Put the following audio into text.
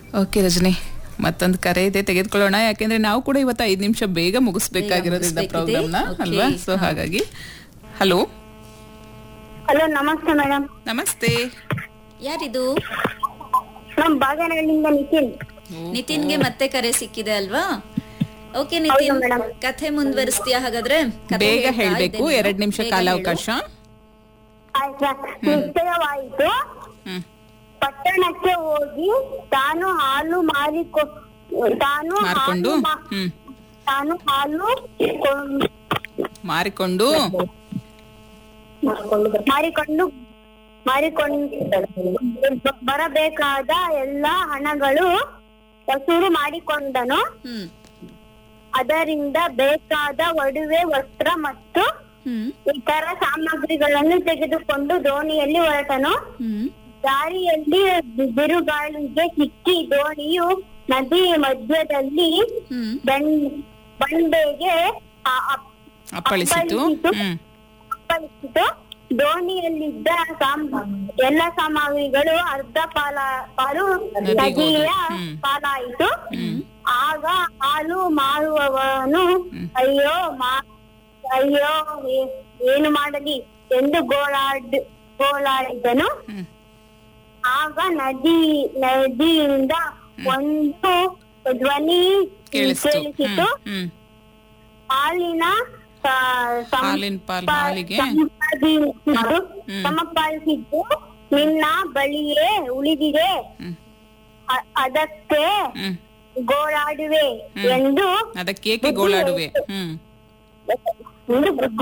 Okay Rajani ಮತ್ತೊಂದು ಕರೆ ಇದೆ ತೆಗೆದುಕೊಳ್ಳೋಣ ಯಾಕೆಂದ್ರೆ ನಾವು ಕೂಡ ಇವತ್ತು ಐದು ನಿಮಿಷ ಬೇಗ ಮುಗಿಸ್ಬೇಕಾಗಿರೋದ್ರಿಂದ ಮುಗಿಸ್ಬೇಕಿದೆ. ಪ್ರೋಗ್ರಾಮ್ನ Okay. ಅಲ್ವಾ ಸೊ ಹಾಗಾಗಿ ಹಲೋ ಹಲೋ ನಮಸ್ತೆ ಮೇಡಮ್ ನಮಸ್ತೆ ಯಾರಿದು ನಮ್ ಬಾಗನಹಳ್ಳಿಯಿಂದ ನಿತಿನ್ ನಿತಿನ್ಗೆ ಮತ್ತೆ ಕರೆ ಸಿಕ್ಕಿದೆ ಅಲ್ವಾ ಓಕೆ ನಿತಿನ್ ಹೌದು madam. ಕಥೆ ಮುಂದುವರಿಸ್ತೀಯಾ ಹಾಗಾದ್ರೆ ಕಥೆ ಬೇಗ ಹೇಳ್ತಾ ಹೇಳ್ಬೇಕು ಇದ್ದೇನೆ. ಎರಡ್ ನಿಮಿಷ ಬೇಗ ಕಾಲಾವಕಾಶ ಆಯ್ತಾ ನಿಶ್ಚಯವಾಯಿತು ಹ್ಮ್ ಪಟ್ಟಣಕ್ಕೆ ಹೋಗಿ ತಾನು ಹಾಲು ಮಾರಿಕೊ ತಾನು ಮಾರ್ಕೊಂಡು ಹಾಲು ಮಾ- ಹ್ಮ್ ತಾನು ಹಾಲು ಕೊಂಡ್- ಮಾರಿಕೊಂಡು ಮಾರಿಕೊಂಡು ಮಾರಿಕೊಂಡು ಬರಬೇಕಾದ ಎಲ್ಲ ಹಣಗಳು ವಸೂಲು ಮಾಡಿಕೊಂಡನು ಹ್ಮ್ ಅದರಿಂದ ಬೇಕಾದ ಒಡವೆ ವಸ್ತ್ರ ಮತ್ತು ಹ್ಮ್ ಇತರ ಸಾಮಗ್ರಿಗಳನ್ನು ತೆಗೆದುಕೊಂಡು ದೋಣಿಯಲ್ಲಿ ಹೊರಟನು ಹ್ಮ್ ದಾರಿಯಲ್ಲಿ ಬಿರುಗಾಳಿಗೆ ಸಿಕ್ಕಿ ದೋಣಿಯು ನದಿ ಮಧ್ಯದಲ್ಲಿ ಹ್ಮ್ ಬಂ- ಬಂಡೆಗೆ ಆ- ಅಪ್- ಅಪ್ಪಳಿಸಿತು ಅಪ್ಪಳಿಸಿತು. ಹ್ಮ್ ಅಪ್ಪಳಿಸಿತು ದೋಣಿಯಲ್ಲಿದ್ದ ಸಾಮ್ ಎಲ್ಲ ಸಾಮಗ್ರಿಗಳು ಅರ್ಧ ಪಾಲ ಪಾಲು ನದಿಗೆ ನದಿಯ ಹೋದವು. ಹ್ಮ್. ಪಾಲಾಯಿತು ಹ್ಮ್ ಆಗ ಹಾಲು ಮಾರುವವನು ಅಯ್ಯೋ ಮಾ ಅಯ್ಯೋ ಏ- ಏನು ಮಾಡಲಿ ಎಂದು ಗೋಳಾಡ್ ಗೋಳಾಡಿದನು ಹ್ಮ್ ಆಗ ನದಿ ನದಿಯಿಂದ ಒಂದು ಧ್ವನಿ ಕೇಳಿಸ್ತು ಕೇಳಿಸಿತು ಹ್ಮ್ ಹ್ಮ್ ಹಾಲಿನ ಸ- ಸಂ- ಹಾಲಿನ ಪಾಲ್ ಪ- ಹಾಲಿಗೆ ಸಂಪಾದಿಸಿದ್ದು ಹ್ಮ್. ಸಮಪಾಲಿಸಿದ್ದು ನಿನ್ನ ಬಳಿಯೇ ಉಳಿದಿದೆ ಹ್ಮ್ ಅ- ಅದಕ್ಕೆ ಹ್ಮ್ ಗೋಳಾಡುವೆ ಹ್ಮ್. ಎಂದು ಅದಕ್ಕೇಕೆ ಗೋಳಾಡುವೆ ಹ್ಮ್ ಎಂದು